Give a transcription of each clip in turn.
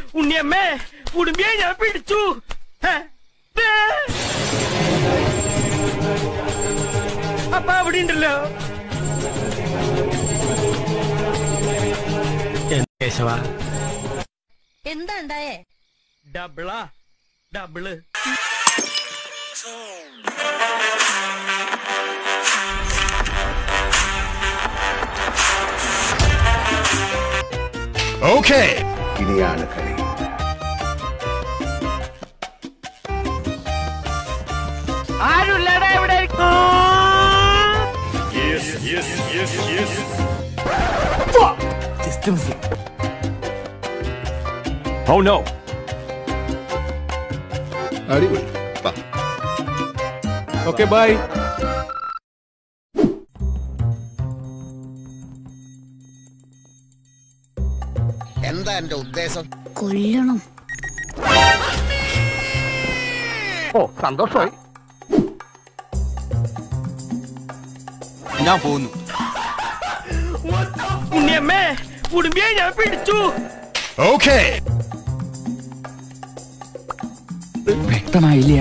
ഉണ്ണിയമ്മേ ഉടുമ്പിയെ ഞാൻ പിടിച്ചു ഹേ, ദേ. അപ്പ അവിടെ ഉണ്ടല്ലോ കേശവ എന്താ ഉണ്ടായേ ഡബിളാ ഡബിള് Okay. ഇനിയാണ് കളി ആരുല്ലടാ ഇവിടെ Oh no. അടിപൊളി വാ. Okay, bye. എന്താ എന്റെ ഉദ്ദേശം കൊല്ലണം ഓ സന്തോഷമായി ഞാൻ പോകുന്നു ഉണ്ണിയമ്മേ ഉടുമ്പിയെ ഞാൻ പിടിച്ചു Okay. വ്യക്തമായില്ല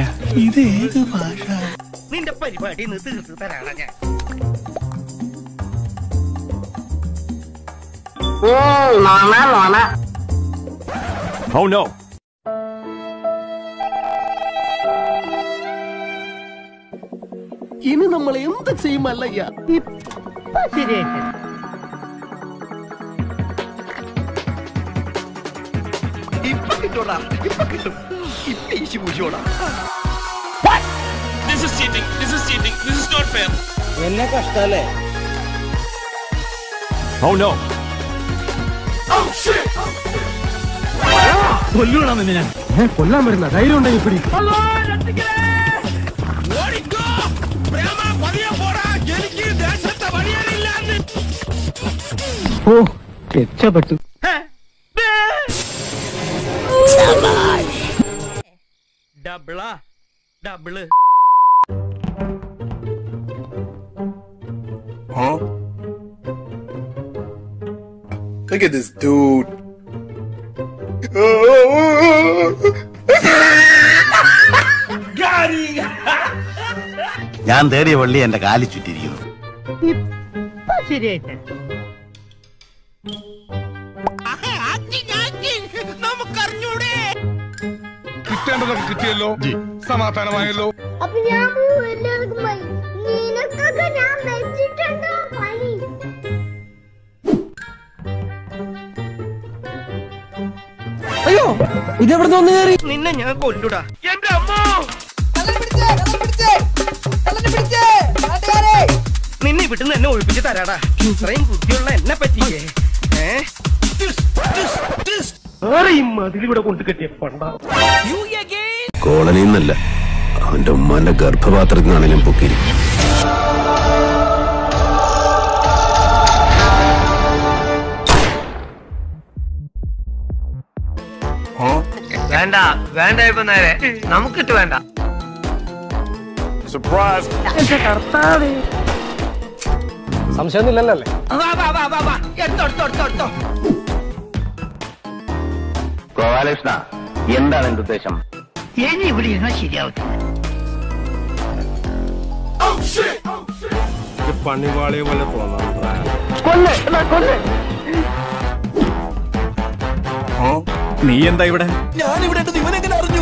നിന്റെ പരിപാടി ഇന്ന് തീർത്ത് തരാണ് ഞാൻ Oh no. ഇനി നമ്മൾ എന്ത് ചെയ്യും അല്ലയ്യ ഇപ്പൊ കിട്ടൂടാ ഇപ്പൊ കിട്ടും ഇപ്പൊ ഈശി പൂശോടാ Oh no. കൊല്ലാൻ വരുന്ന ധൈര്യം ഉണ്ടെങ്കിൽ പിടി ഓ രക്ഷപ്പെട്ടു ഹേ, ദേ. ഡബിളാ double Look at this dude. ഞാൻ തേടിയ വള്ളി എന്റെ കാലി ചുറ്റിരിക്കുന്നു കിട്ടേണ്ടതൊക്കെ കിട്ടിയല്ലോ സമാധാനമായല്ലോ അപ്പൊ ഞാൻ പോവും എല്ലാവർക്കും പോയി നിനക്കൊക്കെ ഞാൻ വെച്ചിട്ടുണ്ടോ പണി അയ്യോ ഇതെവിടെ നിന്ന് കയറി നിന്നെ ഞാൻ കൊല്ലുടാ എന്റെ അമ്മോ നിന്നെ ഇവിടുന്ന് എന്നെ ഒഴിപ്പിച്ച് തരാടാ ഇത്രയും ബുദ്ധിയുള്ള എന്നെ പറ്റിയേ ഏ ആരെയും മതിലിവിടെ കൊണ്ട് കെട്ടിയ പണ്ടാ കോളനിയിൽ നിന്നല്ല അവന്റെ ഉമ്മാന്റെ ഗർഭപാത്രത്തിൽ നിന്നാണ് ഞാൻ പൊക്കിയിരിക്കുന്നത് വേണ്ട വേണ്ട ഇപ്പൊ നേരെ നമുക്കിട്ട് വേണ്ട Surprise. സംശയമൊന്നുമില്ലല്ലോ അല്ലേ വാ വാ വാ വാ വാ എടുത്തോ എടുത്തോ എടുത്തോ എടുത്തോ ഗോപാലകൃഷ്ണ എന്താണ് എന്റെ ഉദ്ദേശം ഇനി ഇവിടെ ഇരുന്നാ ശരിയാവത്തില്ല പണിവാളിയെ പോലെ തോന്നാം നീ എന്താ ഇവിടെ ഞാനിവിടെ ഉണ്ടെന്ന് ഇവൻ എങ്ങനെ അറിഞ്ഞു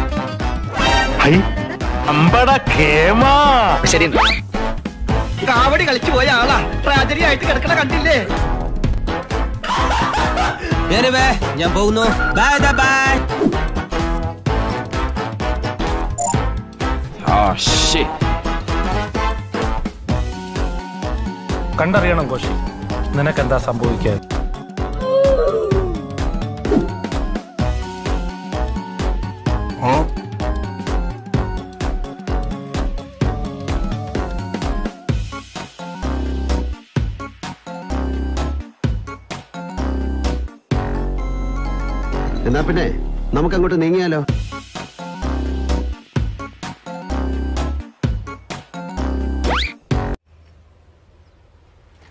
അമ്പട ഖേമാ ശരി കാവടി കളിച്ചു പോയ ആളാ ട്രാജഡി ആയിട്ട് കിടക്കണ കണ്ടില്ലേ ഞാൻ പോകുന്നു ബൈ ബൈ കണ്ടറിയണം കോശി നിനക്കെന്താ സംഭവിക്കുക എന്നാ പിന്നെ നമുക്ക് അങ്ങോട്ട് നീങ്ങിയാലോ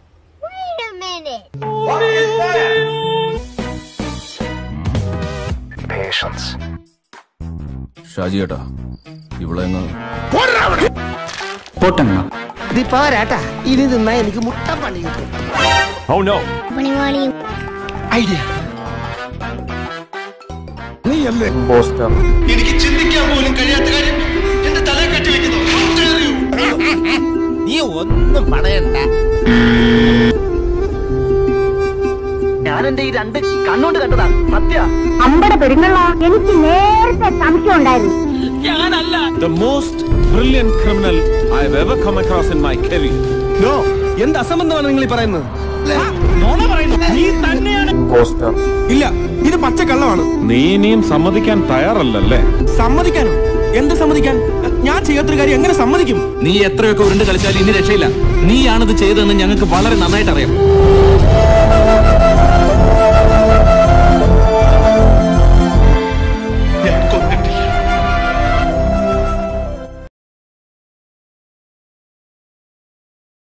Wait a minute. Congratulations Shaji ഏട്ടാ ഇവിടെ ഇത് പോരാട്ടാ ഇനി തിന്നാ എനിക്ക് മുട്ട പണി കിട്ടും Oh no. പണിവാളിയും ഐഡിയ എനിക്ക് ചിന്തിക്കാൻ പോലും കഴിയാത്ത കാര്യം എന്റെ തലയെ കെട്ടി വെക്കുന്നു നീ ഒന്നും പണയണ്ട ഞാൻ എന്റെ ഈ രണ്ട് കണ്ണോണ്ട് കണ്ടതാ സത്യ അമ്പട പെരുങ്ങള എനിക്ക് നേരത്തെ സംശയം ഉണ്ടായിരുന്നു The most brilliant criminal I've ever come across in my career. No എന്ത് അസംബന്ധമാണ് നിങ്ങൾ ഈ പറയുന്നത് ഇല്ല ഇത് പച്ചക്കള്ളമാണ് നീ ഇനിയും സമ്മതിക്കാൻ തയ്യാറല്ലല്ലേ സമ്മതിക്കാനോ എന്ത് സമ്മതിക്കാൻ ഞാൻ ചെയ്യാത്തൊരു കാര്യം എങ്ങനെ സമ്മതിക്കും നീ എത്രയൊക്കെ ഉരുണ്ട് കളിച്ചാലും ഇനി രക്ഷയില്ല നീയാണിത് ചെയ്തതെന്ന് ഞങ്ങൾക്ക് വളരെ നന്നായിട്ട് അറിയാം